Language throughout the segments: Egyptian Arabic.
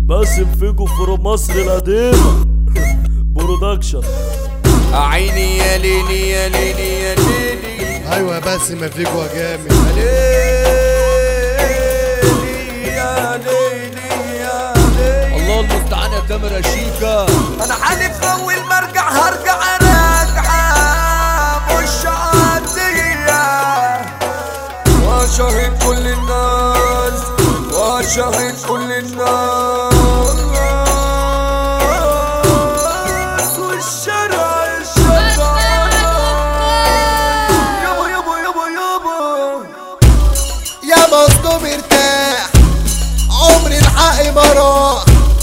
باسم فيجو فروم مصر القديمة برودكشن عيني يا ليلي يا ليلي يا ليلي ايوه يا باسم يا فيجو يا جامد ليلي يا ليلي يا ليلي الله المستعان يا تامر شيكا انا حالف اول ما ارجع هرجع راجعه مش عاديه واشهد كل الناس واشهد كل الناس والشارع الشارع يابا يابا يابا يابا يا مصدوم ارتاح عمري الحق ما راح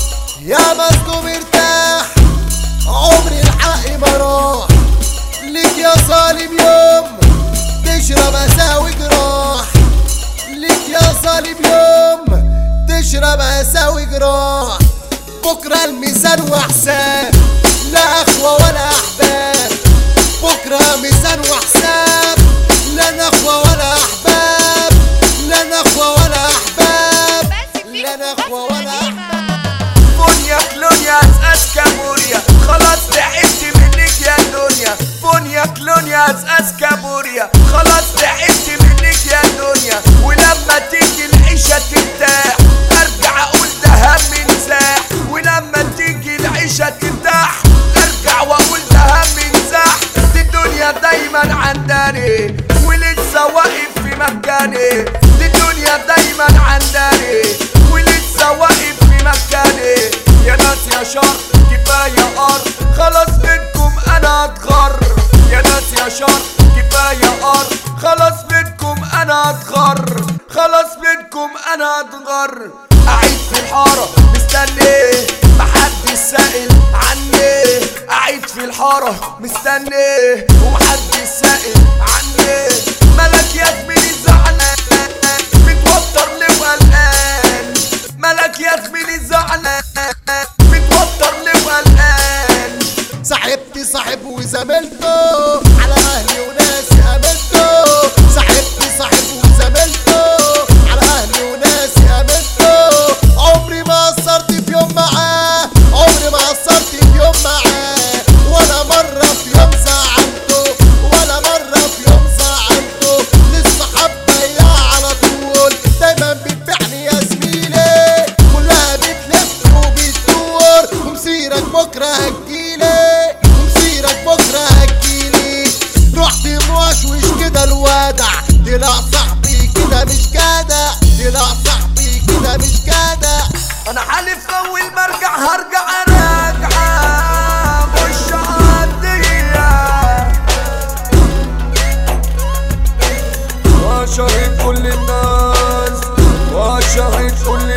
يا مصدوم ارتاح عمري الحق ما راح ليك يا ظالم يوم تشرب اساوي جراح ليك يا ظالم يوم تشرب اساوي جراح بكره الميزان وحساب لا اخوه ولا احباب بكره ميزان وحساب لا نخوه ولا احباب لا نخوه ولا احباب لا نخوه ولا احباب فونيا كلونيا اساس كابوريا خلاص تعبت منك يا دنيا فونيا كلونيا اساس كابوريا خلاص تعبت منك يا دنيا ولما تيجي العيشة ترتاح ارجع اقول ده هم انزاح ولما تيجي العيشة ترتاح ارجع واقول ده هم انزاح دي الدنيا دايما عنداني ولسه واقف في مكاني دي الدنيا دايما عنداني ولسه واقف في مكاني يا ناس يا شر كفاية أرض خلاص منكم أنا أتغر يا ناس يا شر كفاية أرض خلاص منكم أنا أتغر خلاص منكم أنا أتغر أعيد في الحارة مستني محدش سائل عني أعيد في الحارة مستني ومحدش سائل عني ملك يا زميلي زعلان متوتر ليه وقلقان ملك يا زميلي زعلان متوتر ليه وقلقان صاحبتي صاحب وزميلته على اهلي وناسي قابلته صاحبتي صاحب وزميلته على اهلي وناسي قابلته عمري ما قصرت في يوم معاه عمري ما قصرت في يوم معاه ولا مرة في يوم زعلته ولا مرة في يوم زعلته لسه حبايا على طول دايما بتبيعني يا زميلي كلها بتلف وبتدور ومسيرك بكرة هتجيلي ومسيرك بكرة هتجيلي رحت موشوش كده الوادع طلع صاحبي كده مش جدع طلع صاحبي كده مش جدع انا حالف اول ما ارجع هرجع راجعه مش عاديه واشهد كل الناس واشهد كل